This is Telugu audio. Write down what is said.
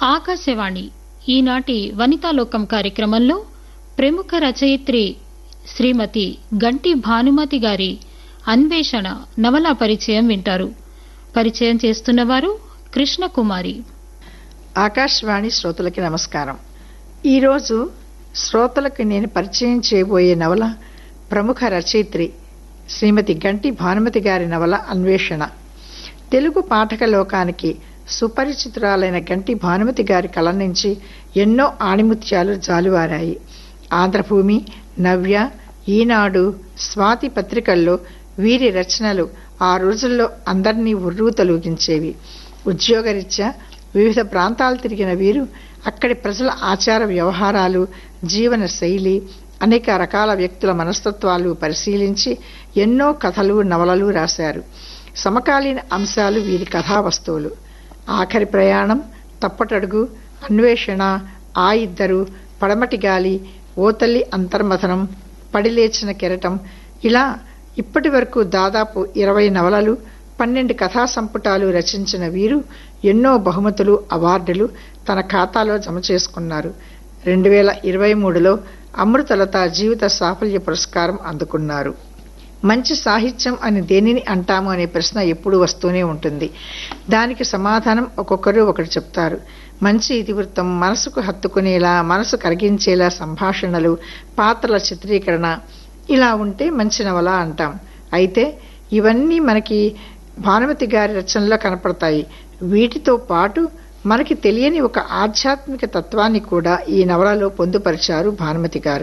ఆకాశవాణి ఈనాటి వనితాలోకం కార్యక్రమంలో ప్రముఖ రచయిత్రి శ్రీమతి గంటి భానుమతి గారి అన్వేషణ నవలా పరిచయం వింటారు పరిచయం చేస్తున్నవారు కృష్ణకుమారి ఆకాశవాణి శ్రోతలకి నమస్కారం ఈరోజు శ్రోతలకు నేను పరిచయం చేయబోయే నవల ప్రముఖ రచయిత్రి శ్రీమతి గంటి భానుమతి గారి నవల అన్వేషణ తెలుగు పాఠక లోకానికి సుపరిచితురాలైన గంటి భానుమతి గారి కళ నుంచి ఎన్నో ఆణిముత్యాలు జాలువారాయి ఆంధ్రభూమి నవ్య ఈనాడు స్వాతి పత్రికల్లో వీరి రచనలు ఆ రోజుల్లో అందరినీ ఉర్రూ తొలగించేవి ఉద్యోగరీత్యా వివిధ ప్రాంతాలు తిరిగిన వీరు అక్కడి ప్రజల ఆచార వ్యవహారాలు జీవన శైలి అనేక రకాల వ్యక్తుల మనస్తత్వాలు పరిశీలించి ఎన్నో కథలు నవలలు రాశారు సమకాలీన అంశాలు వీరి కథా వస్తువులు ఆఖరి ప్రయాణం తప్పటడుగు అన్వేషణ ఆ ఇద్దరు పడమటి గాలి ఓతల్లి అంతర్మథనం పడిలేచిన కెరటం ఇలా ఇప్పటి వరకు దాదాపు ఇరవై నవలలు పన్నెండు కథా సంపుటాలు రచించిన వీరు ఎన్నో బహుమతులు అవార్డులు తన ఖాతాలో జమ చేసుకున్నారు రెండు వేల ఇరవై మూడులో అమృతలత జీవిత సాఫల్య పురస్కారం అందుకున్నారు మంచి సాహిత్యం అని దేనిని అంటాము అనే ప్రశ్న ఎప్పుడు వస్తూనే ఉంటుంది దానికి సమాధానం ఒక్కొక్కరు ఒకటి చెప్తారు మంచి ఇతివృత్తం మనసుకు హత్తుకునేలా మనసు కరిగించేలా సంభాషణలు పాత్రల చిత్రీకరణ ఇలా ఉంటే మంచి నవల అంటాం అయితే ఇవన్నీ మనకి భానుమతి గారి రచనలో కనపడతాయి వీటితో పాటు మనకి తెలియని ఒక ఆధ్యాత్మిక తత్వాన్ని కూడా ఈ నవలలో పొందుపరిచారు భానుమతి గారు